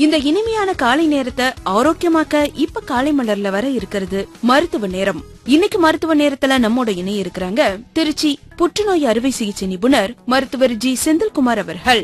இந்த இனிமையான காலை நேரத்தை ஆரோக்கியமாக்க இப்ப காலை மலர்ல வர இருக்கிறது மருத்துவ நேரம் இன்னைக்கு மருத்துவ நேரத்துல நம்மோட இணைய இருக்கிறாங்க திருச்சி புற்றுநோய் அறுவை சிகிச்சை நிபுணர் மருத்துவர் ஜி செந்தில்குமார் அவர்கள்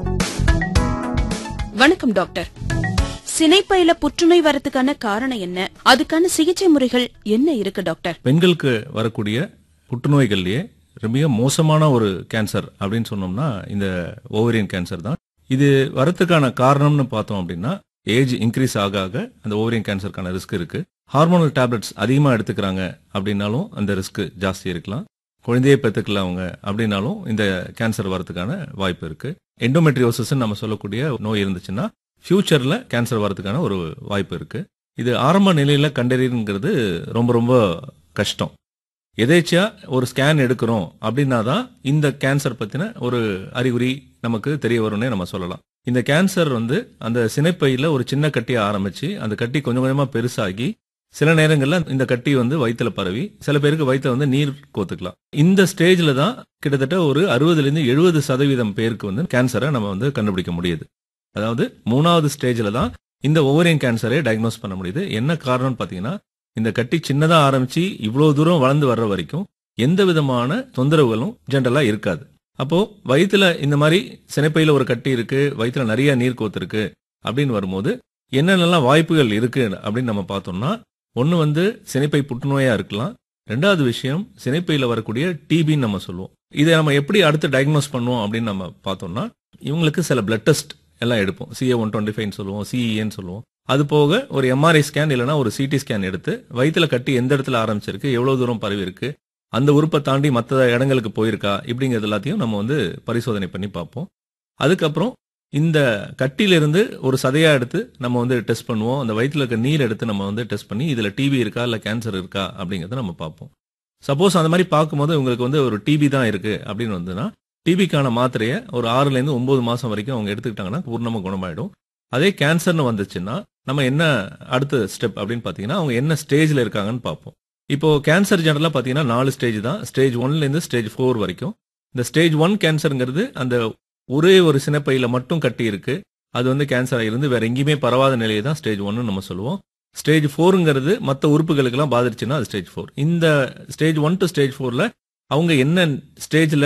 வணக்கம் டாக்டர் சினைப்பையில புற்றுநோய் வரதுக்கான காரணம் என்ன அதுக்கான சிகிச்சை முறைகள் என்ன இருக்கு டாக்டர் பெண்களுக்கு வரக்கூடிய புற்றுநோய்கள்லயே மிக மோசமான ஒரு கேன்சர் அப்படின்னு சொன்னோம்னா இந்த ஓவரியன் கேன்சர் தான் இது வரத்துக்கான காரணம்னு பார்த்தோம் அப்படின்னா ஏஜ் இன்க்ரீஸ் ஆக ஆக அந்த ஓவரியன் கேன்சருக்கான ரிஸ்க் இருக்கு ஹார்மோனல் டேப்லெட்ஸ் அதிகமாக எடுத்துக்கிறாங்க அப்படின்னாலும் அந்த ரிஸ்க் ஜாஸ்தி இருக்கலாம் குழந்தையே பெற்றுக்கல அவங்க அப்படின்னாலும் இந்த கேன்சர் வரதுக்கான வாய்ப்பு இருக்கு எண்டோமெட்ரியோசிஸ் நம்ம சொல்லக்கூடிய நோய் இருந்துச்சுன்னா ஃபியூச்சர்ல கேன்சர் வரதுக்கான ஒரு வாய்ப்பு இருக்கு இது ஆரம்ப நிலையில கண்டறியங்கிறது ரொம்ப ரொம்ப கஷ்டம் எதேச்சியா ஒரு ஸ்கேன் எடுக்கிறோம் அப்படின்னா தான் இந்த கேன்சர் பத்தின ஒரு அறிகுறி நமக்கு தெரிய வரும்னே நம்ம சொல்லலாம் இந்த கேன்சர் வந்து அந்த சினைப்பையில ஒரு சின்ன கட்டியை ஆரம்பிச்சு அந்த கட்டி கொஞ்சம் கொஞ்சமா பெருசாகி சில நேரங்கள்ல இந்த கட்டி வந்து வயித்துல பரவி சில பேருக்கு வயித்துல வந்து நீர் கோத்துக்கலாம் இந்த ஸ்டேஜ்ல தான் கிட்டத்தட்ட ஒரு அறுபதுல இருந்து எழுபது சதவீதம் பேருக்கு வந்து கேன்சரை நம்ம வந்து கண்டுபிடிக்க முடியுது அதாவது மூணாவது ஸ்டேஜ்ல தான் இந்த ஓவரியன் கேன்சரை டயக்னோஸ் பண்ண முடியுது என்ன காரணம்னு பாத்தீங்கன்னா இந்த கட்டி சின்னதா ஆரம்பிச்சு இவ்வளவு தூரம் வளர்ந்து வர்ற வரைக்கும் எந்த விதமான தொந்தரவுகளும் ஜென்ரலா இருக்காது அப்போ வயித்துல இந்த மாதிரி சினைப்பையில ஒரு கட்டி இருக்கு வயித்துல நிறைய நீர் கோத்து அப்படின்னு வரும்போது என்னென்னலாம் வாய்ப்புகள் இருக்கு அப்படின்னு நம்ம பார்த்தோம்னா ஒன்னு வந்து சினைப்பை புற்றுநோயா இருக்கலாம் ரெண்டாவது விஷயம் சினைப்பையில வரக்கூடிய டிபின்னு நம்ம சொல்லுவோம் இதை நம்ம எப்படி அடுத்து டயக்னோஸ் பண்ணுவோம் அப்படின்னு நம்ம பார்த்தோம்னா இவங்களுக்கு சில பிளட் டெஸ்ட் எல்லாம் எடுப்போம் சிஏ ஒன் டுவெண்ட்டி ஃபைவ் சொல்லுவோம் சிஇஏன்னு சொல்லுவோம் அது போக ஒரு எம்ஆர்ஐ ஸ்கேன் இல்லைன்னா ஒரு சிடி ஸ்கேன் எடுத்து வயித்துல கட்டி எந்த இடத்துல ஆரம்பிச்சிருக்கு எவ்வளவு தூரம் பரவி இருக்கு அந்த உறுப்பை தாண்டி மற்ற இடங்களுக்கு போயிருக்கா இப்படிங்கிறது எல்லாத்தையும் நம்ம வந்து பரிசோதனை பண்ணி பார்ப்போம் அதுக்கப்புறம் இந்த கட்டியிலிருந்து ஒரு சதையா எடுத்து நம்ம வந்து டெஸ்ட் பண்ணுவோம் அந்த வயிற்றுல இருக்க நீர் எடுத்து நம்ம வந்து டெஸ்ட் பண்ணி இதுல டிபி இருக்கா இல்ல கேன்சர் இருக்கா அப்படிங்கறத நம்ம பார்ப்போம் சப்போஸ் அந்த மாதிரி பார்க்கும்போது உங்களுக்கு வந்து ஒரு டிபி தான் இருக்கு அப்படின்னு வந்துன்னா டிபிக்கான மாத்திரையை ஒரு ஆறுல இருந்து ஒன்பது மாசம் வரைக்கும் அவங்க எடுத்துக்கிட்டாங்கன்னா பூர்ணமா குணமாயிடும் அதே கேன்சர்னு வந்துச்சுன்னா நம்ம என்ன அடுத்த ஸ்டெப் அப்படின்னு பாத்தீங்கன்னா அவங்க என்ன ஸ்டேஜ்ல இருக்காங்கன்னு பார்ப்போம் இப்போ கேன்சர் ஜெனரலா பாத்தீங்கன்னா நாலு ஸ்டேஜ் தான் ஸ்டேஜ் ஒன்ல இருந்து ஸ்டேஜ் ஃபோர் வரைக்கும் இந்த ஸ்டேஜ் ஒன் கேன்சருங்கிறது அந்த ஒரே ஒரு சினைப்பையில மட்டும் கட்டி இருக்கு அது வந்து கேன்சர் இருந்து வேற எங்கேயுமே பரவாத நிலையை தான் ஸ்டேஜ் ஒன்னு நம்ம சொல்லுவோம் ஸ்டேஜ் ஃபோருங்கிறது மற்ற உறுப்புகளுக்கெல்லாம் பாதிச்சுன்னா அது ஸ்டேஜ் ஃபோர் இந்த ஸ்டேஜ் ஒன் டு ஸ்டேஜ் ஃபோர்ல அவங்க என்ன ஸ்டேஜ்ல